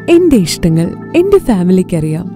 എന്റെ ഇഷ്ടങ്ങൾ എന്റെ ഫാമിലിക്കറിയാം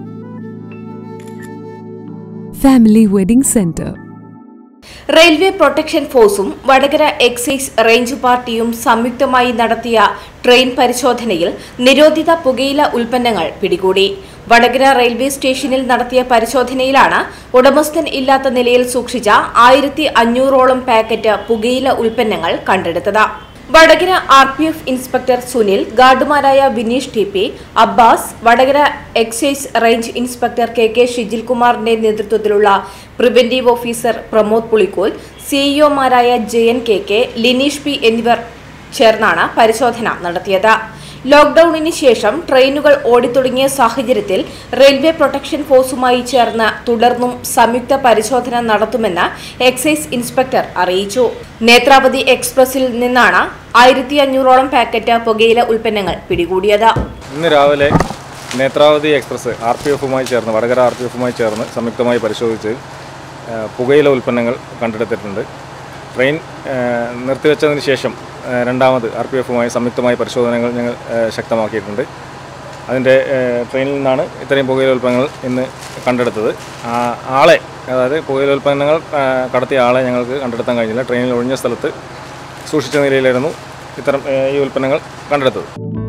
family wedding centre railway protection ഫോഴ്സും വടകര എക്സൈസ് റേഞ്ച് പാർട്ടിയും സംയുക്തമായി നടത്തിയ ട്രെയിൻ പരിശോധനയിൽ നിരോധിത പുകയില ഉൽപ്പന്നങ്ങൾ പിടികൂടി വടകര റെയിൽവേ സ്റ്റേഷനിൽ നടത്തിയ പരിശോധനയിലാണ് ഉടമസ്ഥൻ ഇല്ലാത്ത നിലയിൽ സൂക്ഷിച്ച ആയിരത്തി അഞ്ഞൂറോളം പാക്കറ്റ് പുകയില ഉൽപ്പന്നങ്ങൾ കണ്ടെടുത്തത് Vadakara R P F inspector Sunil ഗാർഡുമാരായ Vineesh T P Abbas Vadakara excise range inspector K K Shijil കുമാറിന്റെ നേതൃത്വത്തിലുള്ള പ്രിവന്റീവ് ഓഫീസർ പ്രമോദ് പുളിക്കോൽ സിഇഒമാരായ Jayan K K Lineesh P എന്നിവർ ചേർന്നാണ് പരിശോധന നടത്തിയത് ലോക്ഡൌണിന് ശേഷം ട്രെയിനുകൾ ഓടിത്തുടങ്ങിയ സാഹചര്യത്തിൽ റെയിൽവേ പ്രൊട്ടക്ഷൻ ഫോഴ്സുമായി ചേർന്ന് തുടർന്നും സംയുക്ത പരിശോധന നടത്തുമെന്ന് എക്സൈസ് ഇൻസ്പെക്ടർ അറിയിച്ചു നേത്രാവതി എക്സ്പ്രസിൽ നിന്നാണ് ആയിരത്തി അഞ്ഞൂറോളം പാക്കറ്റ് പുകയില ഉൽപ്പന്നങ്ങൾ പിടികൂടിയത് ഇന്ന് രാവിലെ നേത്രാവതി എക്സ്പ്രസ് ആർ പി എഫുമായി ചേർന്ന് വടകര ആർ പി എഫുമായി ചേർന്ന് സംയുക്തമായി പരിശോധിച്ച് ആ, പുകയില ഉൽപ്പന്നങ്ങൾ കണ്ടെടുത്തിട്ടുണ്ട് ട്രെയിൻ ആ, നിർത്തിവെച്ചതിന് ശേഷം ആ, രണ്ടാമത് ആർ പി എഫുമായി സംയുക്തമായി പരിശോധനകൾ ഞങ്ങൾ ആ, ശക്തമാക്കിയിട്ടുണ്ട് അതിൻ്റെ ആ, ട്രെയിനിൽ നിന്നാണ് ഇത്രയും പുകയില ഉൽപ്പന്നങ്ങൾ ഇന്ന് കണ്ടെടുത്തത് ആ, ആളെ അതായത് പുകയില ഉൽപ്പന്നങ്ങൾ ആ, കടത്തിയ ആളെ ഞങ്ങൾക്ക് കണ്ടെടുത്താൻ കഴിഞ്ഞില്ല ട്രെയിനിൽ ഒഴിഞ്ഞ സ്ഥലത്ത് സൂക്ഷിച്ച നിലയിലായിരുന്നു ഇത്തരം ആ, ഈ ഉൽപ്പന്നങ്ങൾ കണ്ടെടുത്തത്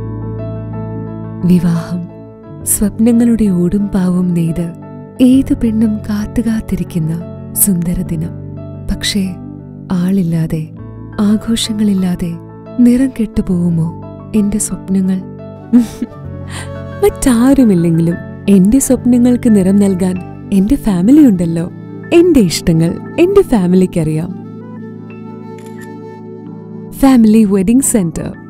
വിവാഹം സ്വപ്നങ്ങളുടെ ഓടും പാവും നെയ്ത് ഏതു പെണ്ണും കാത്തുകാത്തിരിക്കുന്ന സുന്ദര ദിനം പക്ഷേ ആളില്ലാതെ ആഘോഷങ്ങളില്ലാതെ നിറം കെട്ടുപോകുമോ എന്റെ സ്വപ്നങ്ങൾ മറ്റാരുമില്ലെങ്കിലും എന്റെ സ്വപ്നങ്ങൾക്ക് നിറം നൽകാൻ എന്റെ ഫാമിലി ഉണ്ടല്ലോ എന്റെ ഇഷ്ടങ്ങൾ എന്റെ ഫാമിലിക്കറിയാം ഫാമിലി വെഡിംഗ് സെന്റർ